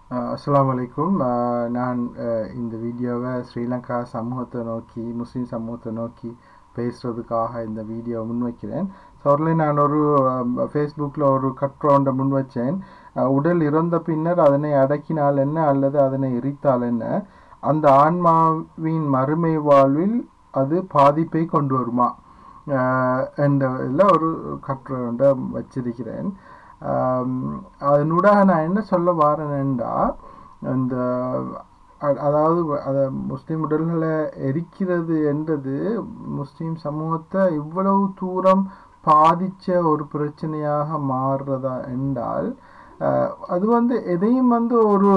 அஸ்ஸலாமு அலைக்கும் அஹ், நான் அஹ், இந்த வீடியோவை ஸ்ரீலங்கா சமூகத்தை நோக்கி முஸ்லீம் சமூகத்தை நோக்கி பேசுறதுக்காக இந்த வீடியோ முன்வைக்கிறேன் ஸோ அதில் நான் ஒரு ஃபேஸ்புக்கில் ஒரு கட்டுரோண்டை முன்வச்சேன் அஹ், உடல் இறந்த பின்னர் அதனை அடக்கினால் என்ன அல்லது அதனை எரித்தால் என்ன அந்த ஆன்மாவின் மறுமை வாழ்வில் அது பாதிப்பை கொண்டு வருமா அஹ், என்ற இதில் ஒரு கட்டுரை வச்சிருக்கிறேன் ஆம், அதனூடாக நான் என்ன சொல்ல வாரேன்டா இந்த அ- அதாவது அதை முஸ்லீம் உடல்களை எரிக்கிறது என்றது முஸ்லீம் சமூகத்தை இவ்வளவு தூரம் பாதிச்ச ஒரு பிரச்சனையாக மாறுறதா என்றால் அஹ், அது வந்து எதையும் வந்து ஒரு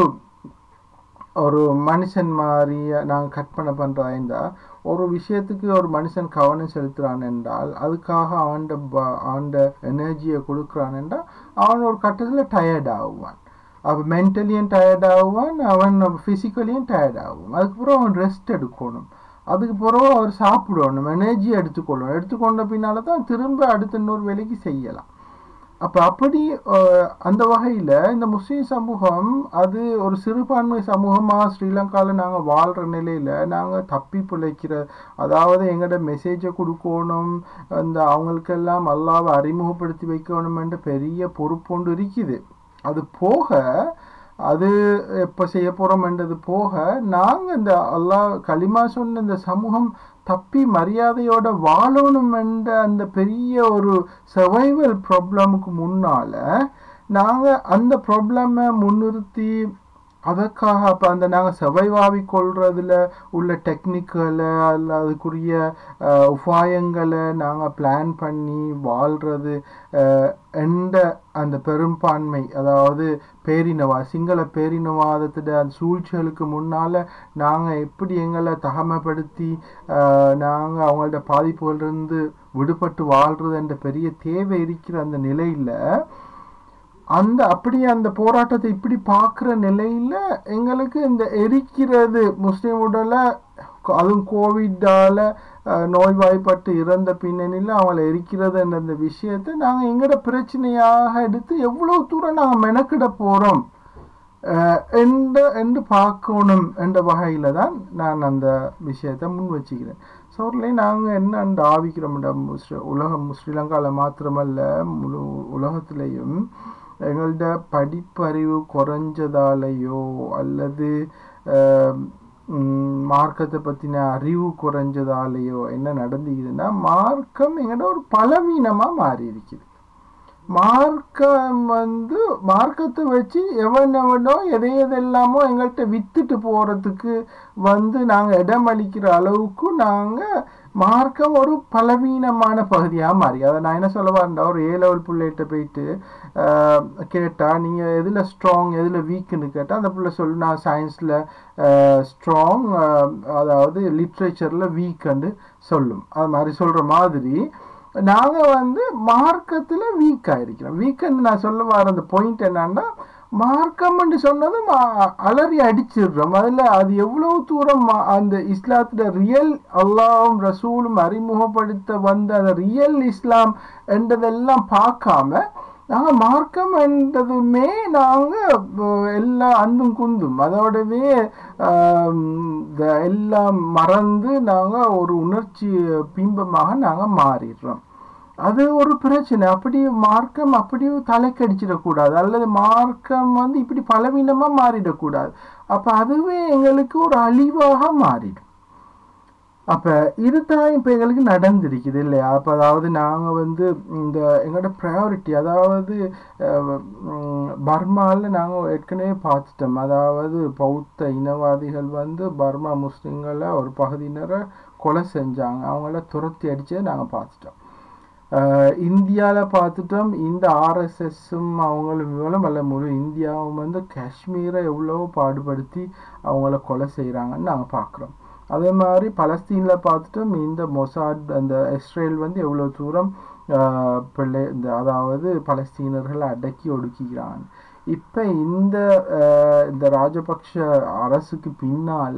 ஒரு மனுஷன் மாதிரி நாங்கள் கற்பனை பண்ணுறதா இருந்தால் ஒரு விஷயத்துக்கு ஒரு மனுஷன் கவனம் செலுத்துறான் என்றால் அதுக்காக அவன்ட ப- அவன்ட எனர்ஜியை கொடுக்குறான் என்றால் அவன் ஒரு கட்டத்தில் டயர்ட் ஆகுவான் அப்போ மென்டலியும் டயர்ட் ஆகுவான் அவன் ஃபிசிக்கலியும் டயர்ட் ஆகுவான் அதுக்கப்புறம் அவன் ரெஸ்ட் எடுக்கணும் அதுக்கு பிறகு அவர் சாப்பிடணும் எனர்ஜி எடுத்துக்கொள்ளணும் எடுத்துக்கொண்ட பின்னால தான் திரும்ப அடுத்த இன்னொரு வேலைக்கு செய்யலாம் அப்போ அப்படி அஹ், அந்த வகையில் இந்த முஸ்லீம் சமூகம் அது ஒரு சிறுபான்மை சமூகமாக ஸ்ரீலங்காவில் நாங்கள் வாழ்கிற நிலையில் நாங்கள் தப்பி பிழைக்கிற அதாவது எங்களோட மெசேஜை கொடுக்கணும் அந்த அவங்களுக்கெல்லாம் அல்லாவை அறிமுகப்படுத்தி வைக்கணுமென்ற பெரிய பொறுப்பொண்டு இருக்குது அது போக அது எப்போ செய்ய போகிறோம்ன்றது போக நாங்கள் இந்த அல்லாஹ் களிமா சொன்ன இந்த சமூகம் தப்பி மரியாதையோட வாழணும் என்ற அந்த பெரிய ஒரு சர்வைவல் ப்ராப்ளமுக்கு முன்னால் நாங்கள் அந்த ப்ராப்ளமை முன்னிறுத்தி அதற்காக அப்போ அந்த நாங்கள் சர்வைவாவி கொள்றதுல உள்ள டெக்னிக்களை அல்ல அதுக்குரிய அஹ், உபாயங்களை நாங்கள் பிளான் பண்ணி வாழ்கிறது எந்த அந்த பெரும்பான்மை அதாவது பேரினவா சிங்கள பேரினவாதத்தோட அந்த சூழ்ச்சிகளுக்கு முன்னால் நாங்கள் எப்படி எங்களை தகமைப்படுத்தி நாங்கள் அவங்களோட பாதிப்புகளிலிருந்து விடுபட்டு வாழ்கிறது என்ற பெரிய தேவை இருக்கிற அந்த நிலையில் அந்த அப்படியே அந்த போராட்டத்தை இப்படி பார்க்குற நிலையில் எங்களுக்கு இந்த எரிக்கிறது முஸ்லீம் உடலை அதுவும் கோவிட்டால் நோய்வாய்ப்பட்டு இறந்த பின்னணியில் அவங்கள எரிக்கிறது என்ற அந்த விஷயத்தை நாங்கள் எங்களோட பிரச்சனையாக எடுத்து எவ்வளோ தூரம் நாங்கள் மெனக்கிட போகிறோம் என்று என்று பார்க்கணும் என்ற வகையில் தான் நான் அந்த விஷயத்தை முன் வச்சுக்கிறேன் ஸோ நாங்கள் என்ன அந்த ஆவிக்கிறோம்டா முஸ்லி உலகம் ஸ்ரீலங்காவில் மாத்திரமல்ல முழு உலகத்திலையும் எங்கள்ட படிப்பறிவு குறைஞ்சதாலேயோ அல்லது அஹ், ம், மார்க்கத்தை பற்றின அறிவு குறைஞ்சதாலேயோ என்ன நடந்துக்குதுன்னா மார்க்கம் எங்கள்ட ஒரு பலவீனமாக மாறி இருக்குது மார்க்கம் வந்து மார்க்கத்தை வச்சு எவன் எவனோ எதை எதெல்லாமோ எங்கள்கிட்ட வித்துட்டு போகிறதுக்கு வந்து நாங்கள் இடம் அளிக்கிற அளவுக்கு நாங்கள் மார்க்கம் ஒரு பலவீனமான பகுதியாக மாறி அதை நான் என்ன சொல்ல வரேன்டா ஒரு ஏ லெவல் பிள்ளைகிட்ட போயிட்டு கேட்டால் நீங்கள் எதில் ஸ்ட்ராங் எதில் வீக்குன்னு கேட்டால் அந்த பிள்ளை சொல்லு நான் சயின்ஸில் ஸ்ட்ராங் அதாவது லிட்ரேச்சரில் வீக்குன்னு சொல்லும் அது மாதிரி சொல்கிற மாதிரி நாங்கள் வந்து மார்க்கத்தில் வீக் ஆயிருக்கிறோம் வீக்குன்னு நான் சொல்ல வர அந்த பாயிண்ட் என்னன்னா மார்க்கம்னு சொன்னதும் அ- அலறி அடிச்சிடுறோம் அதில் அது எவ்வளோ தூரம் மா- அந்த இஸ்லாத்துல ரியல் அல்லாவும் ரசூலும் அறிமுகப்படுத்த வந்த அந்த ரியல் இஸ்லாம் என்றதெல்லாம் பார்க்காம நாங்கள் மார்க்கம் என்றதுமே நாங்கள் எல்லாம் அந்தும் குந்தும் அதோடவே ஆம், இந்த எல்லாம் மறந்து நாங்கள் ஒரு உணர்ச்சி பிம்பமாக நாங்கள் மாறிடுறோம் அது ஒரு பிரச்சனை அப்படி மார்க்கம் அப்படியே தலைக்கடிச்சிடக்கூடாது அல்லது மார்க்கம் வந்து இப்படி பலவீனமாக மாறிடக்கூடாது அப்போ அதுவே எங்களுக்கு ஒரு அழிவாக மாறிடும் அப்போ இதுதான் இப்போ எங்களுக்கு நடந்திருக்குது இல்லையா அப்போ அதாவது நாங்கள் வந்து இந்த எங்களோட ப்ரையாரிட்டி அதாவது பர்மாவில் நாங்கள் ஏற்கனவே பார்த்துட்டோம் அதாவது பௌத்த இனவாதிகள் வந்து பர்மா முஸ்லீம்களை ஒரு பகுதியினரை கொலை செஞ்சாங்க அவங்கள துரத்தி அடித்ததை நாங்கள் பார்த்துட்டோம் இந்தியாவில் பார்த்துட்டோம் இந்த ஆர்எஸ்எஸ்ஸும் அவங்களும் மூலம் அல்ல முழு இந்தியாவும் வந்து காஷ்மீரை எவ்வளோ பாடுபடுத்தி அவங்கள கொலை செய்கிறாங்கன்னு நாங்கள் பார்க்குறோம் அதே மாதிரி பலஸ்தீனில் பார்த்துட்டோம் இந்த மொசாட் அந்த இஸ்ரேல் வந்து எவ்வளோ தூரம் ஆஹ், பிள்ளை இந்த அதாவது பலஸ்தீனர்களை அடக்கி ஒடுக்கிக்கிறாங்க இப்போ இந்த அஹ், இந்த ராஜபக்ஷ அரசுக்கு பின்னால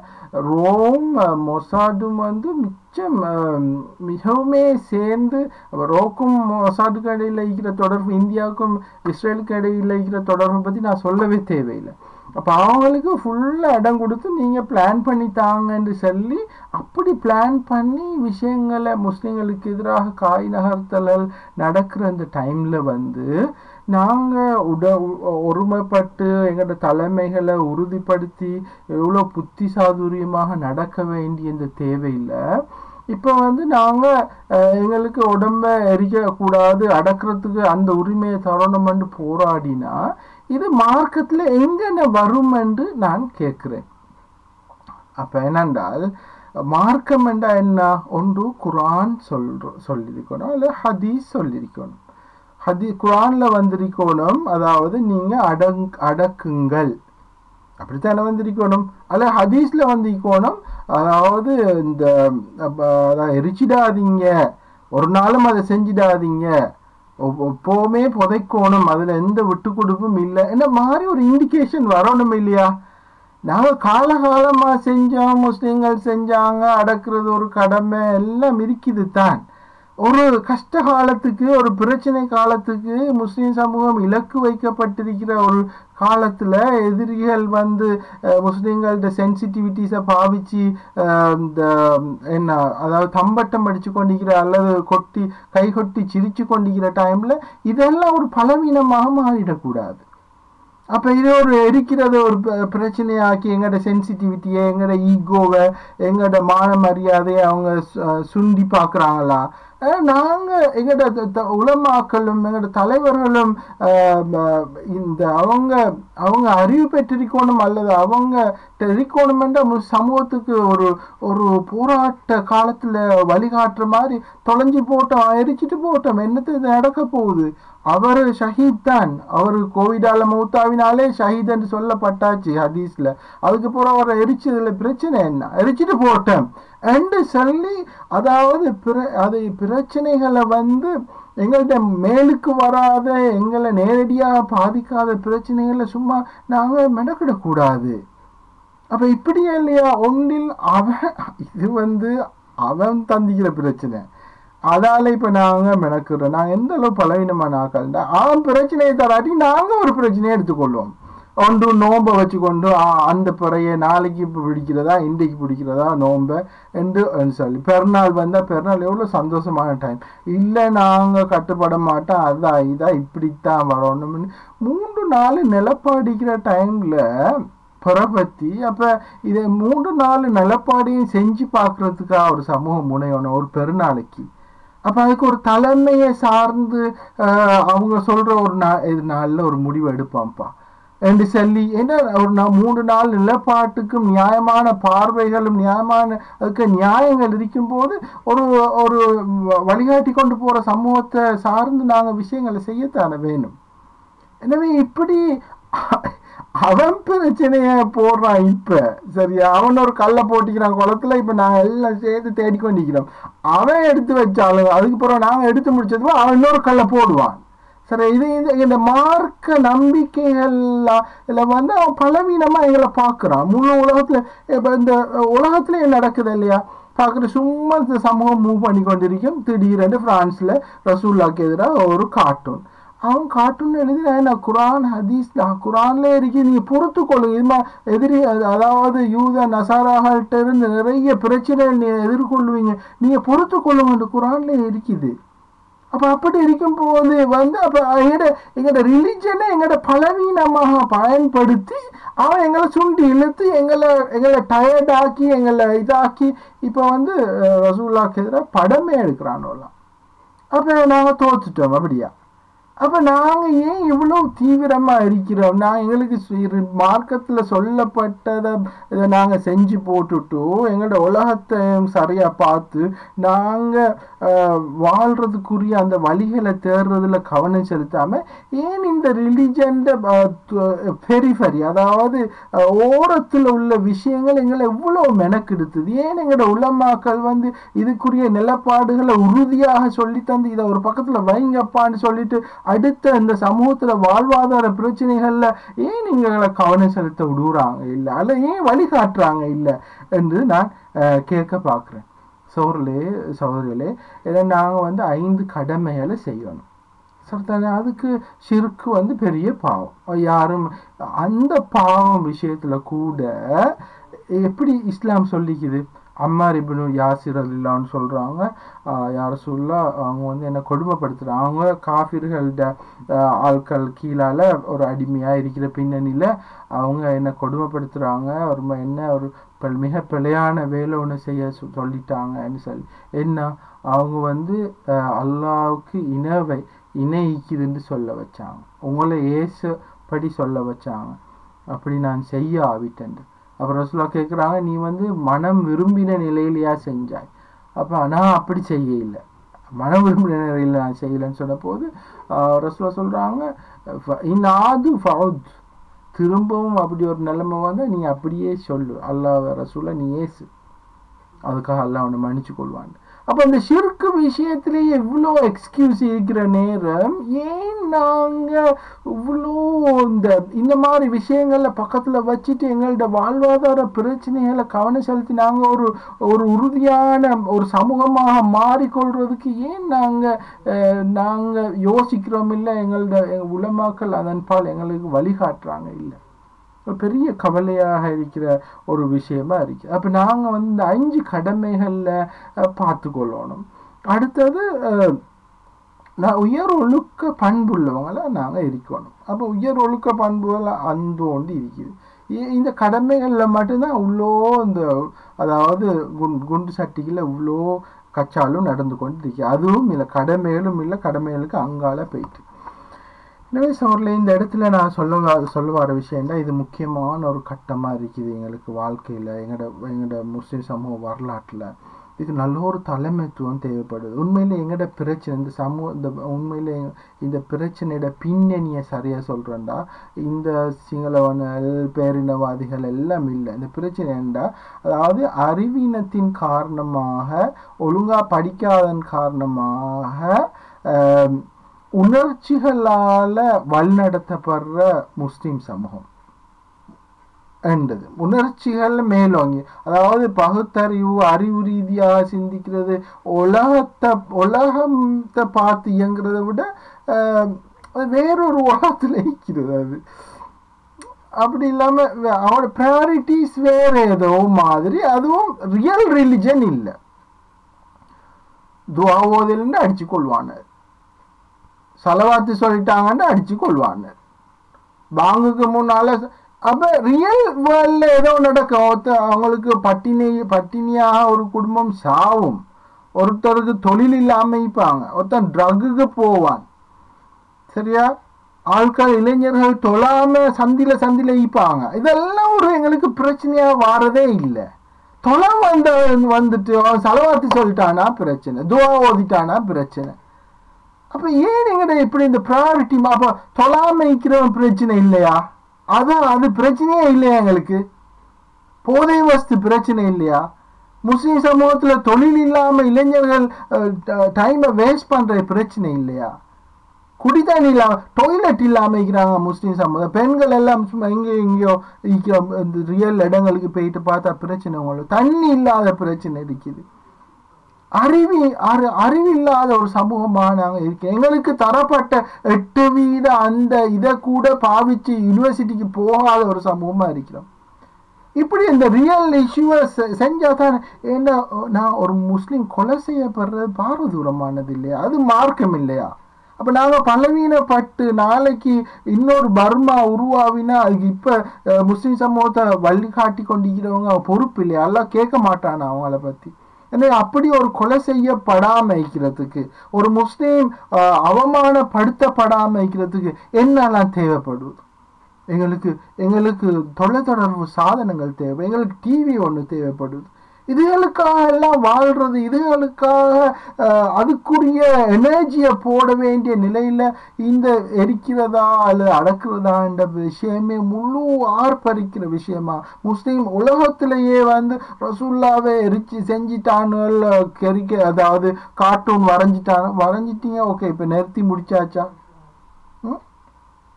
ரோம் அஹ், மொசாடும் வந்து மிச்சம் அஹ், மிகவுமே சேர்ந்து ரோக்கும் மொசாடுக்கு இடையில் இருக்கிற தொடர்பு இந்தியாவுக்கும் இஸ்ரேலுக்கு இடையில் இருக்கிற தொடர்பை பற்றி நான் சொல்லவே தேவையில்லை அப்போ அவங்களுக்கு ஃபுல்லாக இடம் கொடுத்து நீங்கள் பிளான் பண்ணி தாங்கன்னு சொல்லி அப்படி பிளான் பண்ணி விஷயங்களை முஸ்லீம்களுக்கு எதிராக காய் நகர்த்தல் நடக்கிற அந்த டைமில் வந்து நாங்கள் உட உ- ஒருமைப்பட்டு எங்களோட தலைமைகளை உறுதிப்படுத்தி எவ்வளோ புத்தி சாதுரியமாக நடக்க வேண்டிய இந்த தேவையில்லை இப்போ வந்து நாங்கள் எங்களுக்கு உடம்ப எரிக்கக்கூடாது அடக்கிறதுக்கு அந்த உரிமையை தரணும்னு போராடினா இது மார்க்கத்தில் எங்கன வரும் என்று நான் கேட்குறேன் அப்போ என்னென்றால் மார்க்கம் என்றா என்ன ஒன்று குரான் சொல்ற சொல்லியிருக்கணும் அல்லது ஹதீஸ் சொல்லியிருக்கணும் ஹதி குரானில் வந்திருக்கணும் அதாவது நீங்கள் அடங் அடக்குங்கள் அப்படித்தானே வந்திருக்கணும் அல்ல ஹதீஸில் வந்திருக்கணும் அதாவது இந்த அப்ப, அதான் எரிச்சிடாதீங்க ஒரு நாளும் அதை செஞ்சிடாதீங்க ஒ- எப்பவுமே புதைக்கணும் அதில் எந்த விட்டு கொடுப்பும் இல்லை என்ன மாதிரி ஒரு இண்டிகேஷன் வரணும் இல்லையா நாங்கள் காலகாலமாக செஞ்சோம் முஸ்லீம்கள் செஞ்சாங்க அடக்குறது ஒரு கடமை எல்லாம் இருக்குது தான் ஒரு கஷ்ட காலத்துக்கு ஒரு பிரச்சனை காலத்துக்கு முஸ்லீம் சமூகம் இலக்கு வைக்கப்பட்டிருக்கிற ஒரு காலத்தில் எதிரிகள் வந்து அஹ், முஸ்லீம்கள்ட்ட சென்சிட்டிவிட்டிஸை பாவிச்சு அஹ், இந்த என்ன அதாவது தம்பட்டம் அடிச்சு கொண்டிருக்கிற அல்லது கொட்டி கை கொட்டி சிரிச்சு கொண்டிருக்கிற டைமில் இதெல்லாம் ஒரு பலவீனமாக மாறிடக்கூடாது அப்போ இது ஒரு எரிக்கிறத ஒரு ப- பிரச்சனையாக்கி எங்களோட சென்சிட்டிவிட்டியை எங்களோட ஈகோவை எங்களோட மான மரியாதையை அவங்க சு- சுண்டி பார்க்குறாங்களா நாங்கள் எங்களோட த- த- உலமாக்களும் எங்களோட தலைவர்களும் அஹ், ம- இந்த அவங்க அவங்க அறிவு பெற்றிருக்கணும் அல்லது அவங்க தெரிக்கணுமென்ற சமூகத்துக்கு ஒரு ஒரு போராட்ட காலத்தில் வழிகாட்டுற மாதிரி தொலைஞ்சு போட்டோம் எரிச்சிட்டு போட்டோம் என்னத்து இது நடக்க போகுது அவர் ஷஹீத் தான் அவர் கோவிடால மௌத்தாவினாலே ஷஹீத் என்று சொல்லப்பட்டாச்சு ஹதீஸ்ல அதுக்கப்புறம் அவரை எரிச்சதுல பிரச்சனை என்ன எரிச்சிட்டு போட்டேன் என்று சொல்லி அதாவது பிர அது பிரச்சனைகளை வந்து எங்கள்கிட்ட மேலுக்கு வராத எங்களை நேரடியாக பாதிக்காத பிரச்சனைகளை சும்மா நாங்கள் மெனக்கிடக்கூடாது அப்ப இப்படியே இல்லையா ஒன்றில் அவன் இது வந்து அவன் தந்திக்கிற பிரச்சனை அதால இப்ப நாங்க மெனக்குறோம் நாங்க எந்த அளவு பலவீனமான ஆக்கள்டா அவன் பிரச்சனையை தராட்டி நாங்க ஒரு பிரச்சனையை எடுத்துக்கொள்வோம் ஒன்று நோம்பை வச்சுக்கொண்டு ஆ, அந்த பிறைய நாளைக்கு இப்போ பிடிக்கிறதா இன்றைக்கு பிடிக்கிறதா நோம்பை என்று சொல்லி பெருநாள் வந்தால் பெருநாள் எவ்வளோ சந்தோஷமான டைம் இல்லை நாங்கள் கட்டுப்பட மாட்டோம் அதான் இதான் இப்படித்தான் வரணும்னு மூன்று நாலு நிலப்பாடிக்கிற டைமில் புறப்பத்தி அப்போ இதை மூன்று நாலு நிலப்பாடையும் செஞ்சு பார்க்கறதுக்காக ஒரு சமூகம் முனையணும் ஒரு பெருநாளைக்கு அப்போ அதுக்கு ஒரு தலைமையை சார்ந்து ஆஹ், அவங்க சொல்கிற ஒரு நா இது நாளில் ஒரு முடிவு எடுப்பான்ப்பா என்று சொல்லி என்ன ஒரு நான் மூன்று நாள் நிலப்பாட்டுக்கும் நியாயமான பார்வைகளும் நியாயமான அதுக்கு நியாயங்கள் இருக்கும்போது ஒரு ஒரு வழிகாட்டி கொண்டு போகிற சமூகத்தை சார்ந்து நாங்கள் விஷயங்களை செய்யத்தானே வேணும் எனவே இப்படி அவன் பிரச்சனைய போடுறான் இப்ப சரியா அவன் ஒரு கல்லை போட்டிக்கிறான் குளத்துல இப்ப நாங்க எல்லாம் சேர்த்து தேடிக்கொண்டிருக்கிறோம் அவன் எடுத்து வச்சாலும் அதுக்கு பிறகு நாங்க எடுத்து முடிச்சதும் அவன் இன்னொரு கல்லை போடுவான் சரி இது இந்த இந்த மார்க்க நம்பிக்கைகள்லாம் இதில் வந்து அவன் பலவீனமா எங்களை பார்க்குறான் முழு உலகத்துல இப்போ இந்த உலகத்துல நடக்குது இல்லையா பார்க்குற சும்மா இந்த சமூகம் மூவ் பண்ணி கொண்டிருக்கும் திடீரென்று பிரான்ஸ்ல ரசூல்லாக்கு எதிராக ஒரு கார்ட்டூன் அவன் கார்ட்டூன் எழுதி நான் குரான் ஹதீஸ் தான் குரான்ல இருக்கு நீங்க பொறுத்து கொள்ளுங்க இது மா- எதிரி அது- அதாவது யூத நசாராகள்கிட்ட இருந்து நிறைய பிரச்சனைகள் நீ எதிர்கொள்வீங்க நீங்க பொறுத்து கொள்ளுங்க குரான்ல இருக்குது அப்ப அப்படி இருக்கும்போது வந்து அப்ப எங்கட எங்கட ரிலிஜனை எங்கட பலவீனமாக பயன்படுத்தி அவன் எங்களை சுண்டி இழுத்து எங்களை எங்களை டயர்ட் ஆக்கி எங்களை இதாக்கி இப்போ வந்து அஹ், ரசூலுல்லாஹ்க்கு எதிராக படமே எடுக்கிறானோலாம் அப்போ நாங்கள் தோத்துட்டோம் அப்படியா அப்போ நாங்கள் ஏன் இவ்வளோ தீவிரமாக இருக்கிறோம் நான் எங்களுக்கு மார்க்கத்தில் சொல்லப்பட்டதை இதை நாங்கள் செஞ்சு போட்டுட்டு எங்களோட உலகத்தையும் சரியாக பார்த்து நாங்கள் வாழ்கிறதுக்குரிய அந்த வழிகளை தேடுறதுல கவனம் செலுத்தாமல் ஏன் இந்த ரிலிஜன்ட பெரிஃபரி அதாவது அஹ், ஓரத்தில் உள்ள விஷயங்கள் எங்களை எவ்வளோ மெனக்கெடுத்தது ஏன் எங்களோட உலமாக்கள் வந்து இதுக்குரிய நிலப்பாடுகளை உறுதியாக சொல்லி தந்து இதை ஒரு பக்கத்தில் வைங்கப்பான்னு சொல்லிட்டு அடுத்த இந்த சமூகத்துல வாழ்வாதார பிரச்சனைகள்ல ஏன் நீங்களை கவனம் செலுத்த விடுறாங்க இல்லை அல்ல ஏன் வழிகாட்டுறாங்க இல்லை என்று நான் அஹ், கேட்க பார்க்குறேன் சோர்களே சகோதரிகளே இதை நாங்கள் வந்து ஐந்து கடமைகளை செய்யணும் சரிதானே அதுக்கு ஷிர்க்கு வந்து பெரிய பாவம் யாரும் அந்த பாவம் விஷயத்துல கூட எப்படி இஸ்லாம் சொல்லிக்குது அம்மார் இப்னு யாசிர் அல்லான்னு சொல்றாங்க ஆஹ் யார சொல்ல அவங்க வந்து என்ன கொடுமைப்படுத்துறாங்க அவங்க காஃபிர்கள்ட ஆஹ் ஆட்கள் கீழால ஒரு அடிமையா இருக்கிற பின்னணியில அவங்க என்ன கொடுமைப்படுத்துறாங்க ஒரு ம- என்ன ஒரு பல்- மிக பிழையான வேலை ஒன்று செய்ய சொ- சொல்லிட்டாங்கன்னு சொல்லி என்ன அவங்க வந்து ஆஹ் அல்லாவுக்கு இனவை இணைக்குதுன்னு சொல்ல வச்சாங்க உங்களை ஏசப்படி சொல்ல வச்சாங்க அப்படி நான் செய்ய ஆவிட்டேன் அப்புறம் ரசூலா கேட்குறாங்க நீ வந்து மனம் விரும்பின நிலையிலையா செஞ்சாய் அப்போ நான் அப்படி செய்ய இல்லை மனம் விரும்பின நிலையில் நான் செய்யலைன்னு சொன்ன போது ரசூலா சொல்கிறாங்க இன்னாது ஃபவுத் திரும்பவும் அப்படி ஒரு நிலைமை வந்தால் நீ அப்படியே சொல்லு அல்லாஹ் ரசூலா நீ ஏசு அதுக்காக அல்லாஹ் அவனை மன்னிச்சு கொள்வான் அப்போ இந்த ஷிர்க்கு விஷயத்திலேயே இவ்வளோ எக்ஸ்கியூஸ் இருக்கிற நேரம் ஏன் நாங்கள் இவ்வளோ இந்த இந்த மாதிரி விஷயங்கள்ல பக்கத்தில் வச்சுட்டு எங்கள்ட வாழ்வாதார பிரச்சனைகளை கவனம் செலுத்தி நாங்கள் ஒரு ஒரு உறுதியான ஒரு சமூகமாக மாறிக்கொள்றதுக்கு ஏன் நாங்கள் நாங்கள் யோசிக்கிறோம் இல்லை எங்களோட எங்க உலமாக்கள் அதன்பால் எங்களுக்கு வழிகாட்டுறாங்க இல்லை ஒரு பெரிய கவலையாக இருக்கிற ஒரு விஷயமா இருக்கு அப்போ நாங்கள் வந்து இந்த அஞ்சு கடமைகளில் பார்த்து கொள்ளணும் அடுத்தது அஹ், நான் உயர் ஒழுக்க பண்புள்ளவங்கள நாங்கள் இருக்கணும் அப்போ உயர் ஒழுக்க பண்புகள் அந்த ஒன்று இருக்குது இ- இந்த கடமைகளில் மட்டும்தான் இவ்வளோ இந்த அதாவது குண் குண்டு சட்டிகளில் இவ்வளோ கச்சாலும் நடந்து கொண்டு இருக்கு அதுவும் இல்லை கடமைகளும் இல்லை கடமைகளுக்கு அங்கால போயிட்டு எனவே சோரில் இந்த இடத்துல நான் சொல்ல வ- சொல்ல வர விஷயம்னா இது முக்கியமான ஒரு கட்டமாக இருக்குது எங்களுக்கு வாழ்க்கையில் எங்களோட எங்களோட முஸ்லீம் சமூக வரலாற்றில் இதுக்கு நல்ல ஒரு தலைமைத்துவம் தேவைப்படுது உண்மையில் எங்களோட பிரச்சனை இந்த சமூக இந்த உண்மையில் இந்த பிரச்சனையோட பின்னணியை சரியாக சொல்கிறேன்டா இந்த சிங்களவனல் பேரினவாதிகள் எல்லாம் இல்லை இந்த பிரச்சனை என்னடா அதாவது அறிவீனத்தின் காரணமாக ஒழுங்காக படிக்காதன் காரணமாக ஆம், உணர்ச்சிகளால வழிநடத்தப்படுற முஸ்லிம் சமூகம் என்றது உணர்ச்சிகள் மேலோங்கி அதாவது பகுத்தறிவு அறிவு ரீதியாக சிந்திக்கிறது உலகத்தை உலகத்தை பார்த்து இயங்குறதை விட ஆஹ், அது வேறொரு உலகத்தில் இருக்கிறது அது அப்படி இல்லாம வே- அவனோட ப்ரையாரிட்டிஸ் வேற ஏதோ மாதிரி அதுவும் ரியல் ரிலிஜன் இல்லை துவாவோதிலிருந்து அடிச்சு கொள்வானர் செலவாத்து சொல்லிட்டாங்கன்னு அடிச்சு கொள்வாங்க பாங்குக்கு முன்னால ச- அப்ப ரியல் வேர்ல்ட்ல ஏதோ நடக்கும் ஒருத்த அவங்களுக்கு பட்டினி பட்டினியாக ஒரு குடும்பம் சாவும் ஒருத்தருக்கு தொழில் இல்லாம இருப்பாங்க ஒருத்தன் ட்ரக்குக்கு போவான் சரியா ஆட்கள் இளைஞர்கள் தொழாம சந்தில சந்தில ஈப்பாங்க இதெல்லாம் ஒரு எங்களுக்கு பிரச்சனையா வாரதே இல்லை தொலை வந்த வந்துட்டு அவன் செலவாத்தி சொல்லிட்டானா பிரச்சனை துவா ஓதிட்டானா பிரச்சனை அப்ப ஏன் எங்கட இப்படி இந்த ப்ரையாரிட்டி அப்ப தொழாம இருக்கிறவன் பிரச்சனை இல்லையா அதான் அது பிரச்சனையே இல்லையா எங்களுக்கு போதை வஸ்து பிரச்சனை இல்லையா முஸ்லிம் சமூகத்துல தொழில் இல்லாம இளைஞர்கள் டைமை வேஸ்ட் பண்ற பிரச்சனை இல்லையா குடிதண்ணி இல்லாம டாய்லெட் இல்லாம இருக்கிறாங்க முஸ்லிம் சமூகம் பெண்கள் எல்லாம் சும்மா எங்கேயோ எங்கேயோ இருக்கிற இந்த ரியல் இடங்களுக்கு போயிட்டு பார்த்தா பிரச்சனை உங்களுக்கு தண்ணி இல்லாத பிரச்சனை இருக்குது அறிவி அறி அறிவில்லாத ஒரு சமூகமாக நாங்கள் இருக்கோம் எங்களுக்கு தரப்பட்ட எட்டு வீத அந்த இதை கூட பாவிச்சு யூனிவர்சிட்டிக்கு போகாத ஒரு சமூகமாக இருக்கிறோம் இப்படி இந்த ரியல் இஷ்யூவை செஞ்சா தான் என்ன நான் ஒரு முஸ்லீம் கொலை செய்யப்படுறது பாரதூரமானது இல்லையா அது மார்க்கம் இல்லையா அப்போ நாங்கள் பலவீனப்பட்டு நாளைக்கு இன்னொரு பர்மா உருவாவினா அதுக்கு இப்போ முஸ்லீம் சமூகத்தை வழிகாட்டி கொண்டிருக்கிறவங்க பொறுப்பு இல்லையா எல்லாம் கேட்க மாட்டானா அவங்கள பற்றி ஏன்னா அப்படி ஒரு கொலை செய்யப்படாம இருக்கிறதுக்கு ஒரு முஸ்லீம் அஹ், அவமானப்படுத்தப்படாம இருக்கிறதுக்கு என்னெல்லாம் தேவைப்படுது எங்களுக்கு எங்களுக்கு தொலைத்தொடர்பு சாதனங்கள் தேவை எங்களுக்கு டிவி ஒன்று தேவைப்படுது இதுகளுக்காக எல்லாம் வாழ்றது இதுகளுக்காக அஹ், அதுக்குரிய எனர்ஜியை போட வேண்டிய நிலையில இந்த எரிக்கிறதா அல்லது அடக்கிறதா என்ற விஷயமே முழு ஆர்ப்பரிக்கிற விஷயமா முஸ்லீம் உலகத்திலேயே வந்து ரசூல்லாவை எரிச்சு செஞ்சிட்டானுகள் கெரிக்க அதாவது கார்ட்டூன் வரைஞ்சிட்டாங்க வரைஞ்சிட்டீங்க ஓகே இப்போ நிறுத்தி முடிச்சாச்சா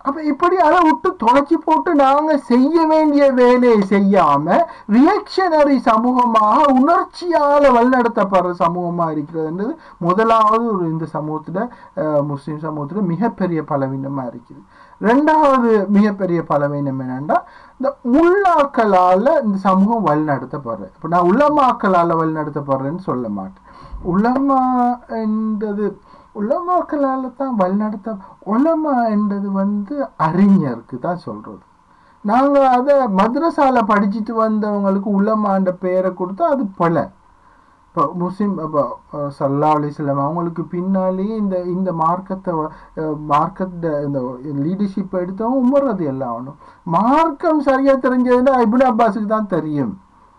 அப்ப இப்படி அதை விட்டு தொலைச்சி போட்டு நாங்க செய்ய வேண்டிய வேலையை செய்யாம ரியாக்ஷனரி சமூகமாக உணர்ச்சியால வழிநடத்தப்படுற சமூகமா இருக்கிறதுன்றது முதலாவது ஒரு இந்த சமூகத்துல அஹ், முஸ்லிம் சமூகத்துல மிகப்பெரிய பலவீனமா இருக்குது ரெண்டாவது மிகப்பெரிய பலவீனம் என்னன்னா இந்த உள்ளாக்களால இந்த சமூகம் வழிநடத்தப்படுறது இப்போ நான் உலமாக்களால வழிநடத்தப்படுறேன்னு சொல்ல மாட்டேன் உலமா என்றது உலமாக்களால தான் வழிநடத்த உலமா என்றது வந்து அறிஞருக்கு தான் சொல்றது நாங்க அதை மദ്രസാல படிச்சுட்டு வந்தவங்களுக்கு உலமான்ற பெயரை கொடுத்தா அது பல இப்போ முஸ்லிம் இப்போ சல்லா அலிஸ்லாம் அவங்களுக்கு பின்னாலேயே இந்த இந்த மார்க்கத்தை மார்க்கத்தை இந்த லீடர்ஷிப் எடுத்தவங்க உமர்றது எல்லாம் ஆகணும் மார்க்கம் சரியா தெரிஞ்சதுன்னா இப்னு அப்பாஸுக்கு தான் தெரியும்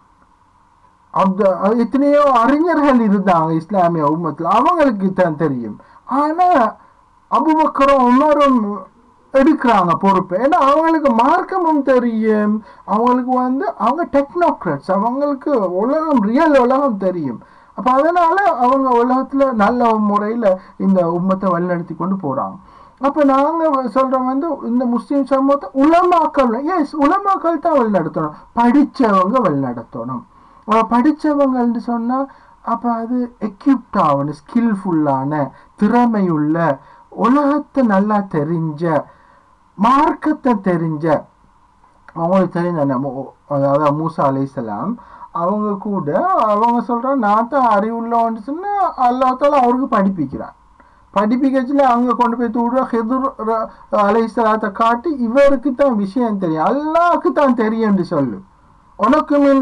அந்த அது எத்தனையோ அறிஞர்கள் இருந்தாங்க இஸ்லாமிய உம்மத்தில் அவங்களுக்கு தான் தெரியும் ஆனா அபுபக்கரும் உமரும் எடுக்கிறாங்க பொறுப்பு ஏன்னா அவங்களுக்கு மார்க்கமும் தெரியும் அவங்களுக்கு வந்து அவங்க டெக்னோக்ராட்ஸ் அவங்களுக்கு உலகம் ரியல் உலகம் தெரியும் அப்போ அதனால அவங்க உலகத்துல நல்ல முறையில இந்த உம்மத்தை வழிநடத்தி கொண்டு போறாங்க அப்ப நாங்க சொல்றோம் வந்து இந்த முஸ்லிம் சமூகத்தை உலமாக்கள் எஸ் உலமாக்கள் தான் வழிநடத்தணும் படிச்சவங்க வழிநடத்தணும் அவ படிச்சவங்கன்னு சொன்னா அப்ப அது எக்யூப்ட் ஆகணும் ஸ்கில்ஃபுல்லான திறமையுள்ள உலகத்தை நல்லா தெரிஞ்ச மார்க்கத்தை தெரிஞ்ச அவங்களுக்கு தெரிஞ்ச அந்த மு- அதாவது மூசா அலைசலாம் அவங்க கூட அவங்க சொல்றாங்க நான் தான் அறிவுள்ளவன்னு சொன்னா அல்லாத்தால அவருக்கு படிப்பிக்கிறான் படிப்பிக்கச்சுல அங்க கொண்டு போய் தூடுற ஹெதுர் அலைசலாத்தை காட்டி இவருக்கு தான் விஷயம் தெரியும் அல்லாஹ்க்கு தான் தெரியும்னு சொல்லு உனக்கு முன்ன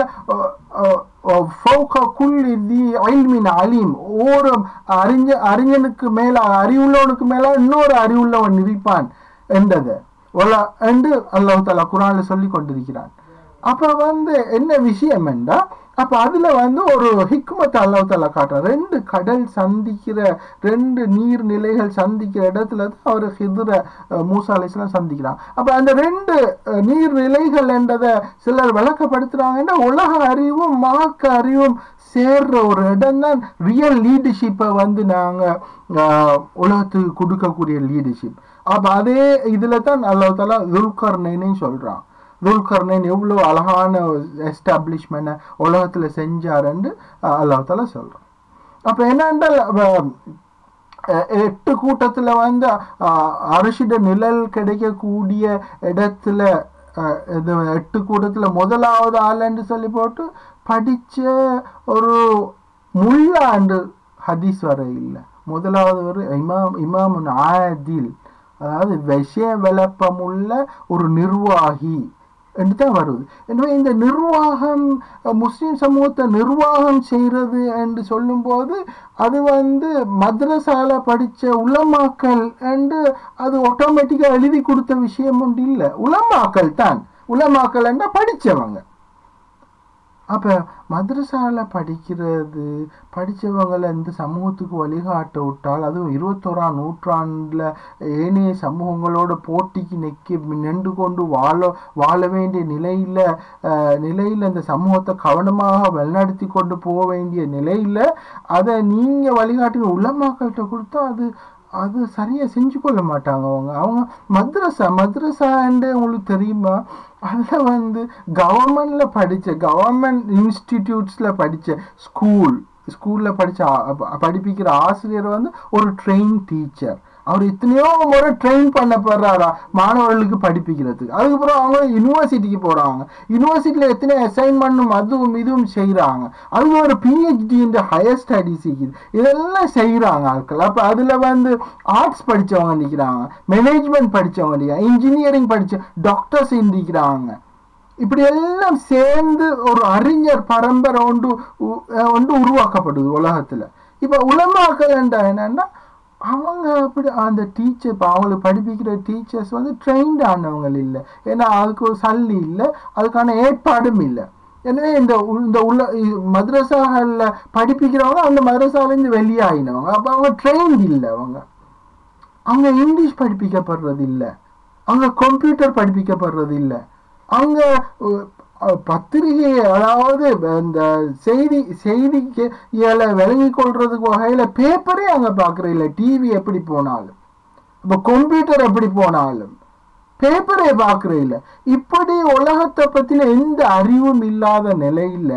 ஃபௌக குல்லி தி இல்மின் அலீம் ஒரு அறிஞ அறிஞனுக்கு மேல அறிவுள்ளவனுக்கு மேல இன்னொரு அறிவுள்ளவன் இருப்பான் என்றது ஒலா என்று அல்லாஹ் தாலா குரான்ல சொல்லி கொண்டிருக்கிறான் அப்ப வந்து என்ன விஷயம் என்றா அப்ப அதுல வந்து ஒரு ஹிக்மத் அல்லாஹ் தாலா காட்டுறான் ரெண்டு கடல் சந்திக்கிற ரெண்டு நீர்நிலைகள் சந்திக்கிற இடத்துல தான் அவர் ஹிதுர அஹ், மூசா அலிஸ்லாம் சந்திக்கிறான் அப்ப அந்த ரெண்டு அஹ், நீர்நிலைகள் என்றதை சிலர் விளக்கப்படுத்துறாங்கன்னா உலக அறிவும் மார்க்க அறிவும் சேர்ற ஒரு இடம் தான் ரியல் லீடர்ஷிப்பை வந்து நாங்க அஹ், உலகத்துக்கு கொடுக்கக்கூடிய லீடர்ஷிப் அப்ப அதே இதுல தான் அல்லாஹ் தாலா துல்கர்னைன்னு சொல்றான் துல்கர்னைன் எவ்வளோ அழகான எஸ்டாப்ளிஷ்மெண்ட் உலகத்துல செஞ்சாருன்னு அஹ், அல்லாஹ் தாலா சொல்றான் அப்ப என்னென்றால் அவ- அஹ் எட்டு கூட்டத்துல வந்து அஹ், அரிசிட நிழல் கிடைக்கக்கூடிய இடத்துல அஹ், இது எட்டு கூட்டத்துல முதலாவது ஆளுன்னு சொல்லி போட்டு படிச்ச ஒரு முல்லாண்டு ஹதீஸ் வர இல்லை முதலாவது ஒரு இமாம் இமாமுன் ஆதில் அதாவது விஷய விளப்பமுள்ள ஒரு நிர்வாகி என்று தான் வருது எனவே இந்த நிர்வாகம் அஹ், முஸ்லிம் சமூகத்தை நிர்வாகம் செய்கிறது என்று சொல்லும்போது அது வந்து மദ്രസാல படிச்ச உலமாக்கல் என்று அது ஆட்டோமேட்டிக்காக எழுதி கொடுத்த விஷயம் ஒன்று இல்லை உலமாக்கல் தான் உலமாக்கல் என்றால் படிச்சவங்க அப்ப மദ്രസാல படிக்கிறது படிச்சவங்களை இந்த சமூகத்துக்கு வழிகாட்ட விட்டால் அதுவும் இருபத்தோராம் நூற்றாண்டுல ஏனைய சமூகங்களோட போட்டிக்கு நிற்க நின்று கொண்டு வாழ வாழ வேண்டிய நிலையில அஹ், நிலையில இந்த சமூகத்தை கவனமாக வழிநடத்தி கொண்டு போக வேண்டிய நிலையில அதை நீங்க வழிகாட்டி உலமாக்கள்கிட்ட கொடுத்தா அது அது சரியா செஞ்சு கொள்ள மாட்டாங்க அவங்க அவங்க மദ്രസா மദ്രസാன்னு உங்களுக்கு தெரியுமா அதில் வந்து கவர்மெண்ட்ல படிச்ச கவர்மெண்ட் இன்ஸ்டிடியூட்ஸ்ல படிச்ச ஸ்கூல் ஸ்கூல்ல படிச்ச ஆ- படிப்பிக்கிற ஆசிரியர் வந்து ஒரு ட்ரெயின் டீச்சர் அவர் எத்தனையோ முறை ட்ரெயின் பண்ணப்படுறாரா மாணவர்களுக்கு படிப்பிக்கிறதுக்கு அதுக்கப்புறம் அவங்க யூனிவர்சிட்டிக்கு போறாங்க யூனிவர்சிட்டியில் எத்தனை அசைன்மெண்ட்டும் அதுவும் இதுவும் செய்கிறாங்க அது ஒரு பிஹெச்டி இந்த ஹையர் ஸ்டடிஸ் இருக்குது இதெல்லாம் செய்கிறாங்க ஆட்கள் அப்போ அதில் வந்து ஆர்ட்ஸ் படிச்சவங்க நிற்கிறாங்க மேனேஜ்மெண்ட் படிச்சவங்க நிற்கிறாங்க இன்ஜினியரிங் படிச்ச டாக்டர்ஸ் நிற்கிறாங்க இப்படி எல்லாம் சேர்ந்து ஒரு அறிஞர் பரம்பரை ஒன்று உ- அஹ் ஒன்று உருவாக்கப்படுது உலகத்துல இப்ப உலமாக்கள் என்றா என்னன்னா அவங்க அப்படி அந்த டீச்சர் இப்போ அவங்களுக்கு படிப்பிக்கிற டீச்சர்ஸ் வந்து ட்ரெயின்ட் ஆனவங்க இல்லை ஏன்னா அதுக்கு ஒரு சல்லி இல்லை அதுக்கான ஏற்பாடும் இல்லை எனவே இந்த உ- இந்த உள்ள மദ്രസാகளில் படிப்பிக்கிறவங்க அந்த மദ്രസാலேருந்து வெளியாகினவங்க அப்போ அவங்க ட்ரெயின்ட் இல்லை அவங்க அங்க இங்கிலீஷ் படிப்பிக்கப்படுறது இல்லை அங்க கம்ப்யூட்டர் படிப்பிக்கப்படுறது இல்லை அங்க அஹ், அஹ், பத்திரிகை அதாவது இந்த செய்தி செய்திக்கு இதில் விளங்கி கொள்றதுக்கு வகையில பேப்பரே அங்க பார்க்குற இல்லை டிவி எப்படி போனாலும் இப்போ கம்ப்யூட்டர் எப்படி போனாலும் பேப்பரே பார்க்கறே இல்லை இப்படி உலகத்தை பற்றின எந்த அறிவும் இல்லாத நிலையில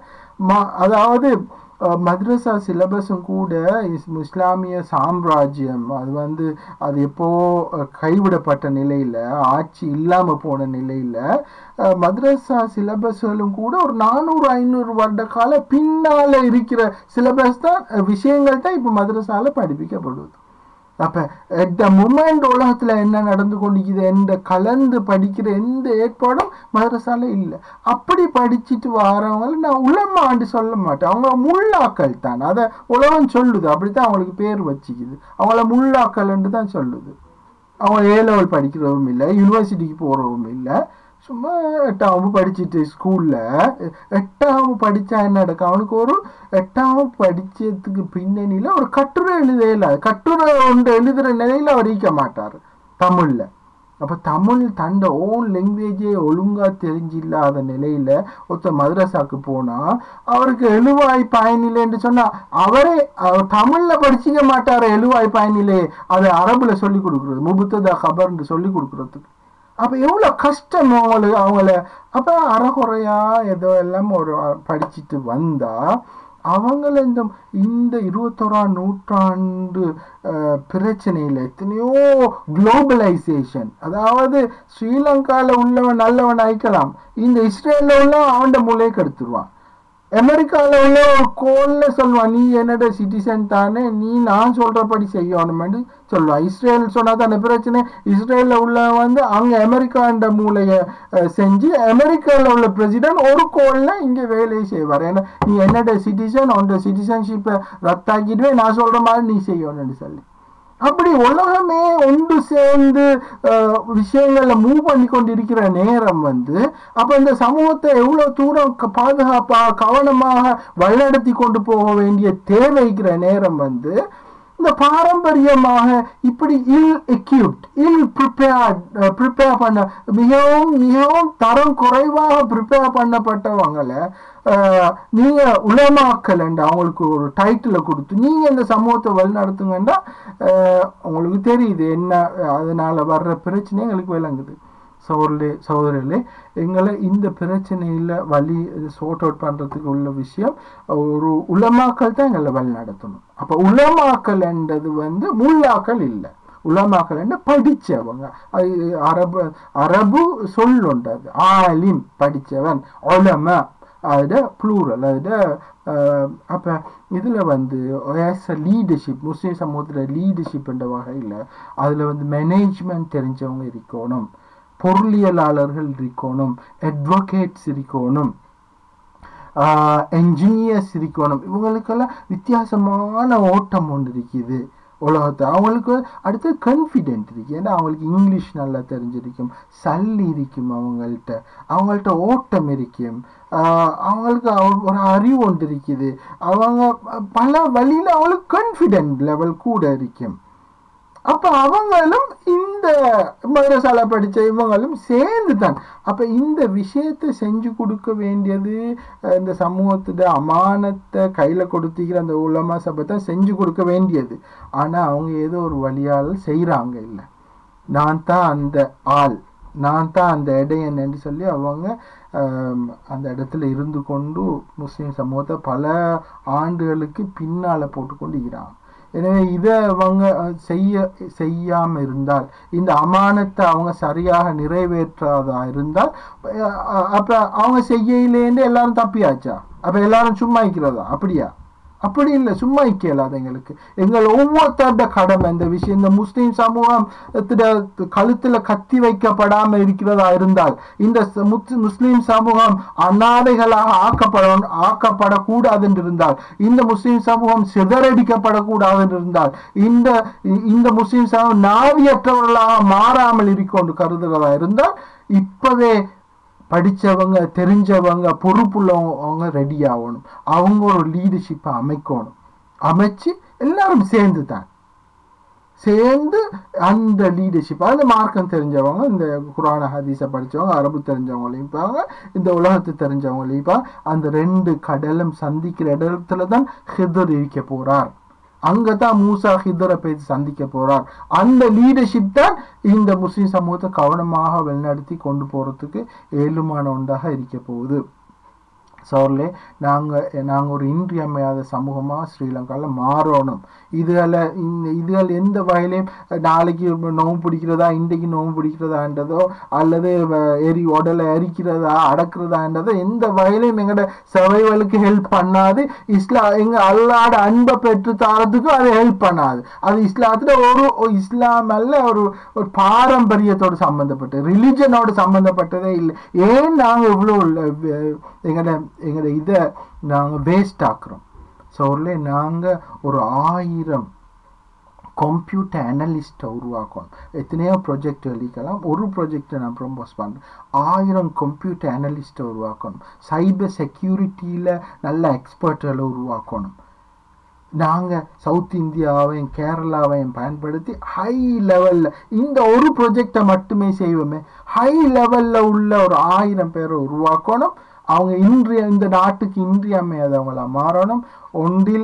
ம அதாவது அஹ், மദ്രസா சிலபஸும் கூட இஸ்- இஸ்லாமிய சாம்ராஜ்யம் அது வந்து அது எப்போ அஹ், கைவிடப்பட்ட நிலையில ஆட்சி இல்லாம போன நிலையில அஹ், மദ്രസா சிலபஸ்களும் கூட ஒரு நானூறு ஐநூறு வருட கால பின்னால இருக்கிற சிலபஸ் தான் அஹ், விஷயங்கள் தான் இப்போ மദ്രസാல படிப்பிக்கப்படுது அப்ப at the moment உலகத்துல என்ன நடந்து கொண்டிருக்குது எந்த கலந்து படிக்கிற எந்த ஏற்பாடும் மதரசால இல்லை அப்படி படிச்சுட்டு வரவங்களை நான் உலமாண்டு சொல்ல மாட்டேன் அவங்க முள்ளாக்கள் தான் அதை உலகம் சொல்லுது அப்படித்தான் அவங்களுக்கு பேர் வச்சுக்குது அவங்கள முள்ளாக்கள்ன்ட்டு தான் சொல்லுது அவங்க ஏ லெவல் படிக்கிறவும் இல்லை யூனிவர்சிட்டிக்கு போகிறவும் இல்லை சும்மா எட்டாம் வகுப்பு படிச்சுட்டு ஸ்கூலில் எட்டாம் வகுப்பு படித்தா என்ன நடக்கும் அவனுக்கு ஒரு எட்டாம் வகுப்பு படித்ததுக்கு பின்னணியில் ஒரு கட்டுரை எழுதையில கட்டுரை ஒன்று எழுதுகிற நிலையில் அவர் இருக்க மாட்டார் தமிழில் அப்போ தமிழ் தண்ட ஓன் லாங்குவேஜே ஒழுங்காக தெரிஞ்சில்லாத நிலையில் ஒருத்தர் மദ്രസാக்கு போனால் அவருக்கு எழுவாய் பயனில்லைன்னு சொன்னால் அவரே அவர் தமிழில் படிச்சிக்க மாட்டார் எழுவாய் பயனிலே அதை அரபில் சொல்லி கொடுக்குறது முபுத்ததா ஹபர்னு சொல்லி கொடுக்குறதுக்கு அப்போ எவ்வளோ கஷ்டம் அவங்களுக்கு அவங்கள அப்போ அறகுறையா ஏதோ எல்லாம் ஒரு படிச்சுட்டு வந்தா அவங்கள இந்த இந்த இருபத்தோராம் நூற்றாண்டு அஹ், பிரச்சனையில எத்தனையோ குளோபலைசேஷன் அதாவது ஸ்ரீலங்கால உள்ளவன் நல்லவன் ஆயிக்கலாம் இந்த இஸ்ரேல்ல உள்ள அவன்ட மூலையை கெடுத்துருவான் அமெரிக்காவில் உள்ள ஒரு கோல்ல சொல்லுவான் நீ என்னோட சிட்டிசன் தானே நீ நான் சொல்றபடி செய்யணும்னு சொல்லுவான் இஸ்ரேல் சொன்னா தானே பிரச்சனை இஸ்ரேல்ல உள்ள வந்து அங்க அமெரிக்காண்ட மூலையை அஹ், செஞ்சு அமெரிக்காவில் உள்ள பிரசிடென்ட் ஒரு கோல்ல இங்க வேலையை செய்வார் ஏன்னா நீ என்னோட சிட்டிசன் உன்னோட சிட்டிசன்ஷிப்பை ரத்தாக்கிடுவே நான் சொல்ற மாதிரி நீ செய்யணும்னு சொல்லி அப்படி உலகமே ஒன்று சேர்ந்து அஹ், விஷயங்கள்ல மூவ் பண்ணி கொண்டிருக்கிற நேரம் வந்து அப்ப இந்த சமூகத்தை எவ்வளவு தூரம் க- பாதுகாப்பா கவனமாக வழிநடத்தி கொண்டு போக வேண்டிய தேவைக்கிற நேரம் வந்து இந்த பாரம்பரியமாக இப்படி இல் எக்யூப்ட் இல் ப்ரிப்பேர்ட் ப்ரிப்பேர் பண்ண மிகவும் மிகவும் தரம் குறைவாக ப்ரிப்பேர் பண்ணப்பட்டவங்களை அஹ், நீங்க உலமாக்கலண்டா அவங்களுக்கு ஒரு டைட்டிலை கொடுத்து நீங்க இந்த சமூகத்தை வழிநடத்துங்கன்னா அஹ், உங்களுக்கு தெரியுது என்ன அதனால வர்ற பிரச்சனை எங்களுக்கு விளங்குது சோர்லே சகோதரர்களே எங்களை இந்த பிரச்சனையில் வழி சோர்ட் அவுட் பண்ணுறதுக்கு உள்ள விஷயம் ஒரு உலமாக்கள் தான் எங்களை வழி நடத்தணும் அப்போ உலமாக்கல் என்றது வந்து முல்லாக்கள் இல்லை உலமாக்கள் என்ன படித்தவங்க அது அரபு அரபு சொல்லுண்டு அது ஆலிம் படித்தவன் ஒலம அதோட ப்ளூரல் அதோட அப்போ இதில் வந்து ஆஸ் அ லீடர்ஷிப் முஸ்லீம் சமூகத்தில் லீடர்ஷிப்ன்ற வகையில் அதில் வந்து மேனேஜ்மெண்ட் தெரிஞ்சவங்க இருக்கணும் பொருளியலாளர்கள் இருக்கணும் அட்வொகேட்ஸ் இருக்கணும் என்ஜினியர்ஸ் இருக்கணும் இவங்களுக்கெல்லாம் வித்தியாசமான ஓட்டம் ஒன்று இருக்குது உலகத்தை அவங்களுக்கு அடுத்து கான்ஃபிடென்ட் இருக்கு ஏன்னா அவங்களுக்கு இங்கிலீஷ் நல்லா தெரிஞ்சிருக்கும் சல்லி இருக்கும் அவங்கள்ட்ட அவங்கள்ட்ட ஓட்டம் இருக்கும் ஆஹ் அவங்களுக்கு அவ- ஒரு அறிவு ஒன்று இருக்குது அவங்க பல வழியில் அவங்களுக்கு கான்ஃபிடென்ட் லெவல் கூட இருக்கும் அப்ப அவங்களும் இந்த மதரசால படிச்ச இவங்களும் சேர்ந்து தான் அப்ப இந்த விஷயத்தை செஞ்சு கொடுக்க வேண்டியது அஹ், இந்த சமூகத்துல அமானத்தை கையில கொடுத்திக்கிற அந்த உலமா சபை தான் செஞ்சு கொடுக்க வேண்டியது ஆனா அவங்க ஏதோ ஒரு வழியால் செய்றாங்க இல்லை நான் தான் அந்த ஆள் நான் தான் அந்த இடையன் என்று சொல்லி அவங்க ஆம், அந்த இடத்துல இருந்து கொண்டு முஸ்லீம் சமூகத்தை பல ஆண்டுகளுக்கு பின்னால போட்டுக்கொண்டு இருக்கிறாங்க எனவே இதை அவங்க அஹ், செய்ய செய்யாம இருந்தால் இந்த அமானத்தை அவங்க சரியாக நிறைவேற்றாதா இருந்தால் அஹ், அப்ப அவங்க செய்யலேன்னு எல்லாரும் தப்பியாச்சா அப்ப எல்லாரும் சும்மா இருக்கிறதா அப்படியா அப்படி இல்லை சும்மா இக்கலாது எங்களுக்கு எங்கள் ஒவ்வொருத்தருட கடமை இந்த விஷயம் இந்த முஸ்லீம் சமூகம் கழுத்துல கத்தி வைக்கப்படாம இருக்கிறதா இருந்தால் இந்த ச- முத்- முஸ்லீம் சமூகம் அநாதைகளாக ஆக்கப்பட ஆக்கப்படக்கூடாது என்று இருந்தால் இந்த முஸ்லீம் சமூகம் சிதறடிக்கப்படக்கூடாது என்று இருந்தால் இந்த இந்த முஸ்லீம் சமூகம் நாவியற்றவர்களாக மாறாமல் இருக்கொண்டு கருதுகிறதா இருந்தால் இப்பவே படிச்சவங்க தெரிஞ்சவங்க பொறுப்புள்ளவங்க ரெடி ஆகணும் அவங்க ஒரு லீடர்ஷிப்பை அமைக்கணும் அமைச்சு எல்லாரும் சேர்ந்து தான் சேர்ந்து அந்த லீடர்ஷிப் அதில் மார்க்கம் தெரிஞ்சவங்க இந்த குரான ஹதீஸை படித்தவங்க அரபு தெரிஞ்சவங்களையும் இருப்பாங்க இந்த உலகத்தை தெரிஞ்சவங்களையும் இருப்பாங்க அந்த ரெண்டு கடலும் சந்திக்கிற இடத்துல தான் ஹிதர் இருக்க போறார் அங்கே தான் மூசா ஹிதரை போய் சந்திக்க போறார் அந்த லீடர்ஷிப் தான் இந்த முஸ்லிம் சமூகத்தை கவனமாக வழிநடத்தி கொண்டு போறதுக்கு ஏழுமான ஒன்றாக இருக்க போகுது சோர்லே நாங்கள் நாங்கள் ஒரு இன்றியமையாத சமூகமாக ஸ்ரீலங்காவில் மாறணும் இதுகளை இந்த இதுகள் எந்த வகையிலையும் நாளைக்கு நோவு பிடிக்கிறதா இன்றைக்கு நோவு பிடிக்கிறதான்றதோ அல்லது வ- எரி உடலை எரிக்கிறதா அடக்கிறதான்றதோ எந்த வகையிலையும் எங்களோட சவைகளுக்கு ஹெல்ப் பண்ணாது இஸ்லா எங்கள் அல்லாட அன்பை பெற்று தாரத்துக்கும் அது ஹெல்ப் பண்ணாது அது இஸ்லாத்தில் ஒரு ஒரு இஸ்லாம் அல்ல ஒரு ஒரு பாரம்பரியத்தோடு சம்மந்தப்பட்டு ரிலிஜனோடு சம்மந்தப்பட்டதே இல்லை ஏன் நாங்கள் இவ்வளோ எங்களோட எங்களோட இதை நாங்கள் வேஸ்ட் ஆக்குறோம் ஸோ நாங்கள் ஒரு ஆயிரம் கம்ப்யூட்டர் அனலிஸ்ட்டை உருவாக்கணும் எத்தனையோ ப்ராஜெக்ட் எழுதிக்கலாம் ஒரு ப்ராஜெக்டை நான் ப்ரொம்போஸ் பண்ணுறேன் ஆயிரம் கம்ப்யூட்டர் அனலிஸ்ட்டை உருவாக்கணும் சைபர் செக்யூரிட்டியில் நல்ல எக்ஸ்பர்ட்களை உருவாக்கணும் நாங்கள் சவுத் இந்தியாவையும் கேரளாவையும் பயன்படுத்தி ஹை லெவலில் இந்த ஒரு ப்ரொஜெக்டை மட்டுமே செய்வோமே ஹை லெவலில் உள்ள ஒரு ஆயிரம் பேரை உருவாக்கணும் அவங்க இன்றைய இந்த நாட்டுக்கு இன்றியமையாதவங்களா மாறணும் ஒன்றில்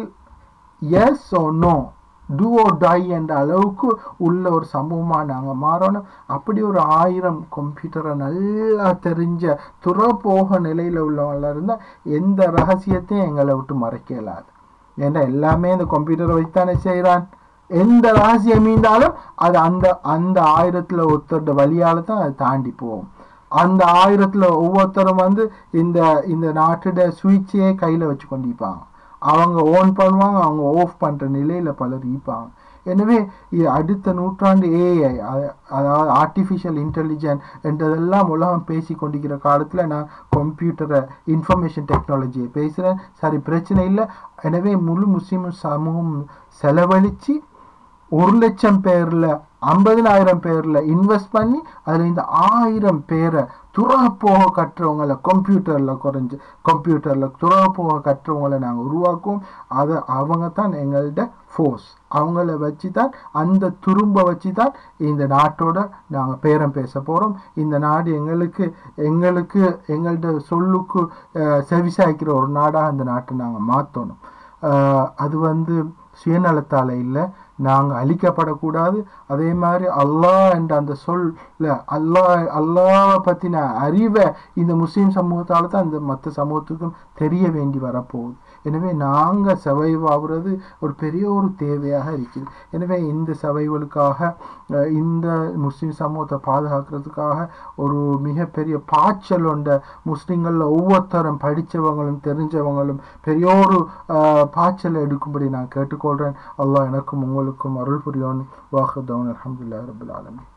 yes or no do or die என்ற அளவுக்கு உள்ள ஒரு சமூகமாக நாங்கள் மாறணும் அப்படி ஒரு ஆயிரம் கம்ப்யூட்டரை நல்லா தெரிஞ்ச துறப்போக நிலையில் உள்ளவங்களா இருந்தால் எந்த ரகசியத்தையும் எங்களை விட்டு மறைக்க இயலாது ஏன்னா எல்லாமே இந்த கம்ப்யூட்டரை வச்சுத்தானே செய்கிறான் எந்த ரகசியம் மீண்டாலும் அது அந்த அந்த ஆயிரத்தில் ஒருத்தரோட வழியால் தான் அது தாண்டி போகும் அந்த ஆயிரத்தில் ஒவ்வொருத்தரும் வந்து இந்த இந்த நாட்டோட சுவிட்சையே கையில் வச்சு கொண்டிருப்பாங்க அவங்க ஓன் பண்ணுவாங்க அவங்க ஆஃப் பண்ணுற நிலையில் பலர் இருப்பாங்க எனவே இது அடுத்த நூற்றாண்டு ஏஐ அதாவது ஆர்டிஃபிஷியல் இன்டெலிஜென்ட் என்றதெல்லாம் உலகம் பேசி கொண்டிருக்கிற காலத்தில் நான் கம்ப்யூட்டரை இன்ஃபர்மேஷன் டெக்னாலஜியை பேசுகிறேன் சரி பிரச்சனை இல்லை எனவே முழு முஸ்லீம் சமூகம் செலவழித்து ஒரு லட்சம் பேரில் ஐம்பதினாயிரம் பேரில் இன்வெஸ்ட் பண்ணி அதில் இந்த ஆயிரம் பேரை துறப்போக கற்றவங்களை கம்ப்யூட்டரில் குறைஞ்சி கம்ப்யூட்டரில் துறப்போக கற்றவங்களை நாங்கள் உருவாக்குவோம் அதை அவங்க தான் எங்கள்கிட்ட ஃபோர்ஸ் அவங்கள வச்சு தான் அந்த துரும்ப வச்சு தான் இந்த நாட்டோட நாங்கள் பேரம் பேச போகிறோம் இந்த நாடு எங்களுக்கு எங்களுக்கு எங்கள்கிட்ட சொல்லுக்கு அஹ், செவிசாய்க்கிற ஒரு நாடாக அந்த நாட்டை நாங்கள் மாற்றணும் அது வந்து சுயநலத்தால் இல்லை நாங்கள் அழிக்கப்படக்கூடாது அதே மாதிரி அல்லாஹ் என்ற அந்த சொல்ல அல்லாஹ் அல்லாவை பற்றின அறிவை இந்த முஸ்லீம் சமூகத்தால் தான் இந்த மற்ற சமூகத்துக்கும் தெரிய வேண்டி வரப்போகுது எனவே நாங்கள் சவைவ் ஆகுறது ஒரு பெரிய ஒரு தேவையாக இருக்குது எனவே இந்த சவைகளுக்காக அஹ், இந்த முஸ்லீம் சமூகத்தை பாதுகாக்கிறதுக்காக ஒரு மிகப்பெரிய பாய்ச்சல் கொண்ட முஸ்லீம்களில் ஒவ்வொருத்தரும் படித்தவங்களும் தெரிஞ்சவங்களும் பெரிய ஒரு அஹ், பாய்ச்சலை எடுக்கும்படி நான் கேட்டுக்கொள்கிறேன் அல்லாஹ் எனக்கும் உங்களுக்கும் அருள் புரியோன் வாஹதவன் அலமதுல்லா ரபுல் ஆலமீன்